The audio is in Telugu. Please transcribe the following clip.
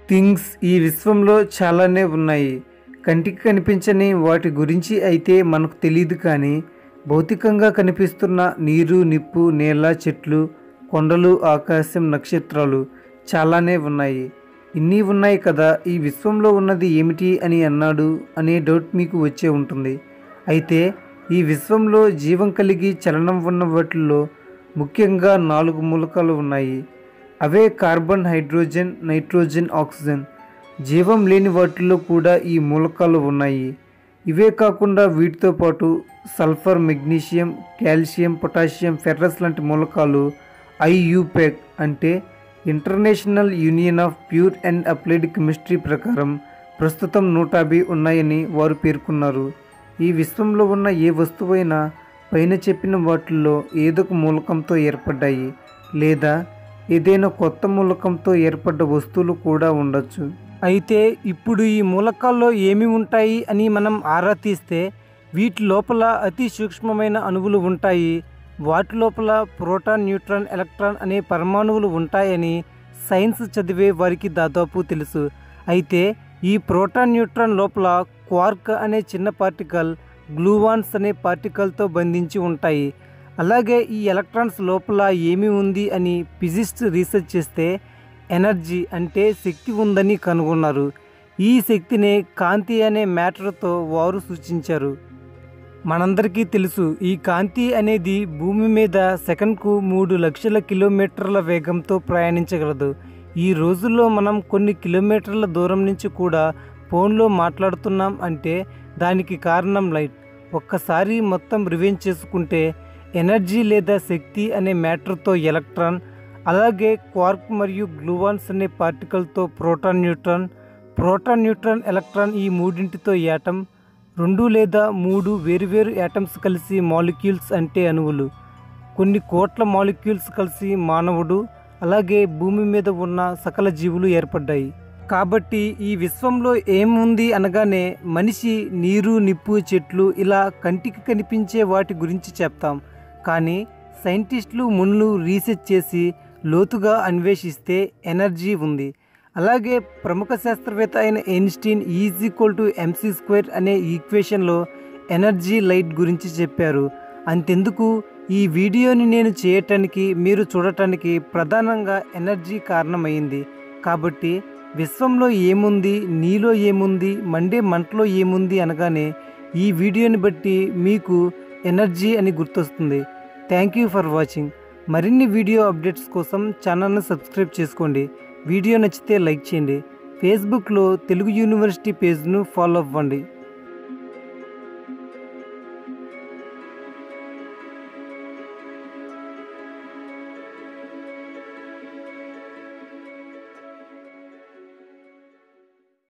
థింగ్స్ ఈ విశ్వంలో చాలానే ఉన్నాయి కంటికి కనిపించని వాటి గురించి అయితే మనకు తెలియదు కానీ భౌతికంగా కనిపిస్తున్న నీరు నిప్పు నేల చెట్లు కొండలు ఆకాశం నక్షత్రాలు చాలానే ఉన్నాయి ఇన్ని ఉన్నాయి కదా ఈ విశ్వంలో ఉన్నది ఏమిటి అని అన్నాడు అనే డౌట్ మీకు వచ్చే ఉంటుంది అయితే ఈ విశ్వంలో జీవం కలిగి చలనం ఉన్న వాటిల్లో ముఖ్యంగా నాలుగు మూలకాలు ఉన్నాయి అవే కార్బన్ హైడ్రోజన్ నైట్రోజన్ ఆక్సిజన్ జీవం లేని వాటిల్లో కూడా ఈ మూలకాలు ఉన్నాయి ఇవే కాకుండా వీటితో పాటు sulphur magnesium calcium potassium ferrous లాంటి మూలకాలు ఐయుపెక్ అంటే international union of pure and applied chemistry ప్రకారం ప్రస్తుతం నూట యాభై ఉన్నాయని వారు పేర్కొన్నారు ఈ విశ్వంలో ఉన్న ఏ వస్తువైనా పైన చెప్పిన వాటిల్లో ఏదో ఒక మూలకంతో ఏర్పడ్డాయి లేదా ఏదైనా కొత్త మూలకంతో ఏర్పడ్డ వస్తువులు కూడా ఉండొచ్చు అయితే ఇప్పుడు ఈ మూలకాల్లో ఏమి ఉంటాయి అని మనం ఆరా తీస్తే వీటి లోపల అతి సూక్ష్మమైన అణువులు ఉంటాయి వాటి లోపల ప్రోటాన్ న్యూట్రాన్ ఎలక్ట్రాన్ అనే పరమాణువులు ఉంటాయని సైన్స్ చదివే వారికి దాదాపు తెలుసు అయితే ఈ ప్రోటాన్ న్యూట్రాన్ లోపల క్వార్క్ అనే చిన్న పార్టికల్ గ్లూవాన్స్ అనే పార్టికల్తో బంధించి ఉంటాయి అలాగే ఈ ఎలక్ట్రాన్స్ లోపల ఏమి ఉంది అని ఫిజిస్ట్ రీసెర్చ్ చేస్తే ఎనర్జీ అంటే శక్తి ఉందని కనుగొన్నారు ఈ శక్తినే కాంతి అనే మ్యాటర్తో వారు సూచించారు మనందరికీ తెలుసు ఈ కాంతి అనేది భూమి మీద సెకండ్కు మూడు లక్షల కిలోమీటర్ల వేగంతో ప్రయాణించగలదు ఈ రోజుల్లో మనం కొన్ని కిలోమీటర్ల దూరం నుంచి కూడా ఫోన్లో మాట్లాడుతున్నాం అంటే దానికి కారణం లైట్ ఒక్కసారి మొత్తం రివెంజ్ చేసుకుంటే ఎనర్జీ లేదా శక్తి అనే మ్యాటర్తో ఎలక్ట్రాన్ అలాగే క్వార్క్ మరియు గ్లూవాన్స్ అనే పార్టికల్తో proton neutron proton neutron electron ఈ మూడింటితో యాటం రెండు లేదా మూడు వేరువేరు యాటమ్స్ కలిసి మాలిక్యూల్స్ అంటే అణువులు కొన్ని కోట్ల మాలిక్యూల్స్ కలిసి మానవుడు అలాగే భూమి మీద ఉన్న సకల జీవులు ఏర్పడ్డాయి కాబట్టి ఈ విశ్వంలో ఏముంది అనగానే మనిషి నీరు నిప్పు చెట్లు ఇలా కంటికి కనిపించే వాటి గురించి చెప్తాం కానీ సైంటిస్టులు మున్లు రీసెర్చ్ చేసి లోతుగా అన్వేషిస్తే ఎనర్జీ ఉంది అలాగే ప్రముఖ శాస్త్రవేత్త అయిన Einstein is equal to MC square అనే ఈక్వేషన్లో ఎనర్జీ లైట్ గురించి చెప్పారు అంతెందుకు ఈ వీడియోని నేను చేయటానికి మీరు చూడటానికి ప్రధానంగా ఎనర్జీ కారణమైంది కాబట్టి విశ్వంలో ఏముంది నీలో ఏముంది మండే మంటలో ఏముంది అనగానే ఈ వీడియోని బట్టి మీకు ఎనర్జీ అని గుర్తొస్తుంది థ్యాంక్ యూ ఫర్ వాచింగ్ మరిన్ని వీడియో అప్డేట్స్ కోసం ఛానల్ను సబ్స్క్రైబ్ చేసుకోండి వీడియో నచ్చితే లైక్ చేయండి ఫేస్బుక్లో తెలుగు యూనివర్సిటీ పేజ్ను ఫాలో అవ్వండి